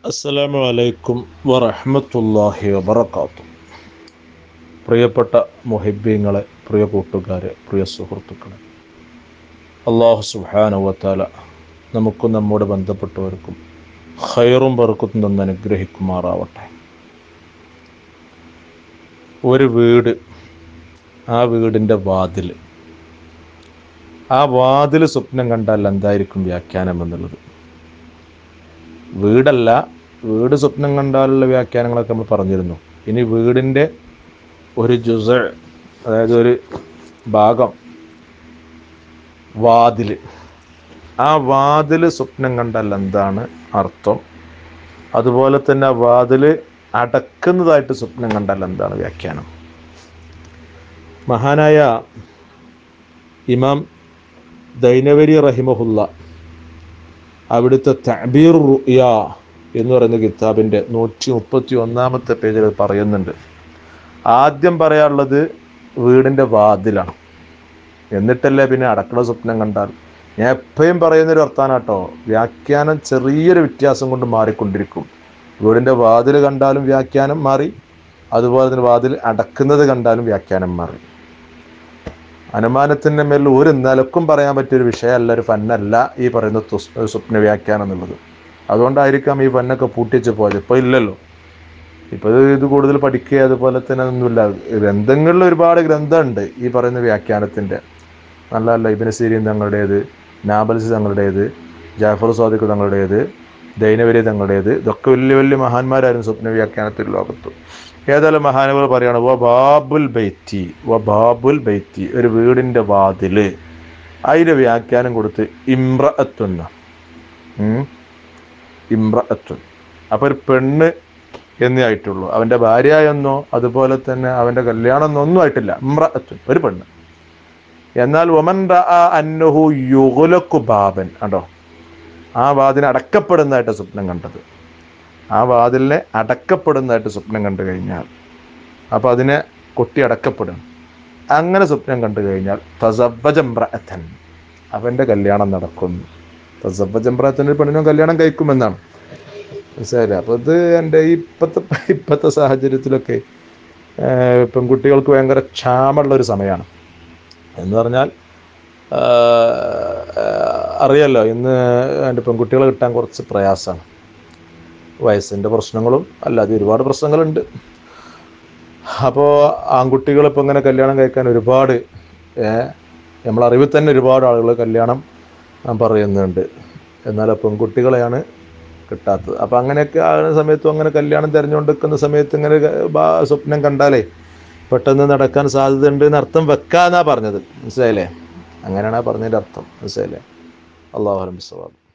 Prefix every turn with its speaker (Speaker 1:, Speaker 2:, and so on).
Speaker 1: അസ്സലാമു അലൈക്കും വറഹ്മത്തുള്ളാഹി വബറകാത്തു പ്രിയപ്പെട്ട മുഹിബ്ബീങ്ങളെ പ്രിയ കൂട്ടുകാരെ പ്രിയ സുഹൃത്തുക്കളെ അള്ളാഹു സുബ്ഹാനഹു വതആല നമുക്കും നമ്മോട് ബന്ധപ്പെട്ടവർക്കും ഖൈറും ബർക്കത്തും തന്ന് അനുഗ്രഹിക്കുമാറാവട്ടെ ഒരു വീട് ആ വീടിൻ്റെ വാതിൽ ആ വാതിൽ സ്വപ്നം കണ്ടാൽ എന്തായിരിക്കും വ്യാഖ്യാനം എന്നുള്ളത് വീടല്ല വീട് സ്വപ്നം കണ്ടാലുള്ള വ്യാഖ്യാനങ്ങളൊക്കെ നമ്മൾ പറഞ്ഞിരുന്നു ഇനി വീടിൻ്റെ ഒരു ജുസ അതായത് ഒരു ഭാഗം വാതിൽ ആ വാതിൽ സ്വപ്നം കണ്ടാൽ എന്താണ് അർത്ഥം അതുപോലെ തന്നെ ആ വാതിൽ അടക്കുന്നതായിട്ട് സ്വപ്നം കണ്ടാൽ എന്താണ് വ്യാഖ്യാനം മഹാനായ ഇമാം ദൈനവരി റഹിമഹുല്ല അവിടുത്തെ തബീർ റുയ എന്ന് പറയുന്ന കിതാബിൻ്റെ നൂറ്റി മുപ്പത്തി ഒന്നാമത്തെ പേജിൽ പറയുന്നുണ്ട് ആദ്യം പറയാനുള്ളത് വീടിൻ്റെ വാതിലാണ് എന്നിട്ടല്ലേ പിന്നെ അടക്കള സ്വപ്നം കണ്ടാൽ ഞാൻ എപ്പോഴും പറയുന്നൊരു വർത്താനാട്ടോ വ്യാഖ്യാനം ചെറിയൊരു വ്യത്യാസം കൊണ്ട് മാറിക്കൊണ്ടിരിക്കും വീടിൻ്റെ വാതിൽ കണ്ടാലും വ്യാഖ്യാനം മാറി അതുപോലെ തന്നെ വാതിൽ അടക്കുന്നത് കണ്ടാലും വ്യാഖ്യാനം മാറി അനുമാനത്തിൻ്റെ മേൽ ഒരു നിലക്കും പറയാൻ പറ്റിയൊരു വിഷയമല്ല ഒരു ഫന്നല്ല ഈ പറയുന്ന തുസ് സ്വപ്ന വ്യാഖ്യാനം എന്നുള്ളത് അതുകൊണ്ടായിരിക്കാം ഈ ഫന്നൊക്കെ പൂട്ടിച്ച് പോയത് ഇപ്പോൾ ഇല്ലല്ലോ ഇപ്പോൾ ഇത് ഇത് കൂടുതൽ പഠിക്കുക അതുപോലെ തന്നെ ഒന്നുമില്ല ഗ്രന്ഥങ്ങളിൽ ഒരുപാട് ഗ്രന്ഥമുണ്ട് ഈ പറയുന്ന വ്യാഖ്യാനത്തിൻ്റെ നല്ല നല്ല ഇബിന് സീരീൻ തങ്ങളുടേത് നാബൽസ് തങ്ങളുടേത് ജാഫർ സ്വാദിഖ് തങ്ങളുടേത് ദൈനവരി തങ്ങളുടേത് ഇതൊക്കെ വലിയ വലിയ മഹാന്മാരായിരുന്നു സ്വപ്ന വ്യാഖ്യാനത്തിൽ ലോകത്ത് ഏതായാലും മഹാനുകൾ പറയാണ് വ ബാബുൽ ബൈത്തി വ ബാബുൽ ബൈത്തി ഒരു വീടിൻ്റെ വാതില് അതിൻ്റെ വ്യാഖ്യാനം കൊടുത്ത് ഇമ്രഅത്തുന്ന ഇമ്രഅത്തുൻ അപ്പോൾ ഒരു പെണ്ണ് എന്നേ ആയിട്ടുള്ളൂ അവൻ്റെ ഭാര്യ എന്നോ അതുപോലെ തന്നെ അവൻ്റെ കല്യാണം എന്നോ ഒന്നും ആയിട്ടില്ല ഇമ്രഅത്തുൻ ഒരു പെണ്ണ് എന്നാൽ ഒമൻ അന്നഹു യുഗുലക്കു ബാബൻ കണ്ടോ ആ വാതിന് അടക്കപ്പെടുന്നതായിട്ട് സ്വപ്നം കണ്ടത് ആ വാതിലിനെ അടക്കപ്പെടുന്നതായിട്ട് സ്വപ്നം കണ്ടു കഴിഞ്ഞാൽ അപ്പോൾ അതിനെ കൊട്ടി അടക്കപ്പെടും അങ്ങനെ സ്വപ്നം കണ്ടു കഴിഞ്ഞാൽ തസവജംബ്രഅത്തൻ അവൻ്റെ കല്യാണം നടക്കുന്നു തസവജംബ്രഅത്തൻ ഒരു പെണ്ണിനും കല്യാണം കഴിക്കുമെന്നാണ് മനസ്സിലായില്ല അപ്പോൾ ഇത് എൻ്റെ ഇപ്പോഴത്തെ ഇപ്പോഴത്തെ സാഹചര്യത്തിലൊക്കെ പെൺകുട്ടികൾക്ക് ഭയങ്കര ക്ഷാമുള്ള ഒരു സമയമാണ് എന്ന് പറഞ്ഞാൽ അറിയാലോ ഇന്ന് എൻ്റെ പെൺകുട്ടികളെ കിട്ടാൻ കുറച്ച് പ്രയാസമാണ് വയസ്സിൻ്റെ പ്രശ്നങ്ങളും അല്ലാതെ ഒരുപാട് പ്രശ്നങ്ങളുണ്ട് അപ്പോൾ ആൺകുട്ടികൾ ഇപ്പോൾ ഇങ്ങനെ കല്യാണം കഴിക്കാൻ ഒരുപാട് നമ്മളറിവിൽ തന്നെ ഒരുപാട് ആളുകൾ കല്യാണം പറയുന്നുണ്ട് എന്നാൽ പെൺകുട്ടികളെയാണ് കിട്ടാത്തത് അപ്പോൾ അങ്ങനെയൊക്കെ ആകുന്ന സമയത്തും അങ്ങനെ കല്യാണം തിരഞ്ഞുകൊണ്ടിരിക്കുന്ന സമയത്ത് ഇങ്ങനെ സ്വപ്നം കണ്ടാലേ പെട്ടെന്ന് നടക്കാൻ സാധ്യത ഉണ്ട് എന്ന് അർത്ഥം വെക്കാന്നാ പറഞ്ഞത് മനസ്സിലായില്ലേ അങ്ങനെയാണ് പറഞ്ഞതിൻ്റെ അർത്ഥം മനസ്സിലായില്ലേ അള്ളാഹു അലം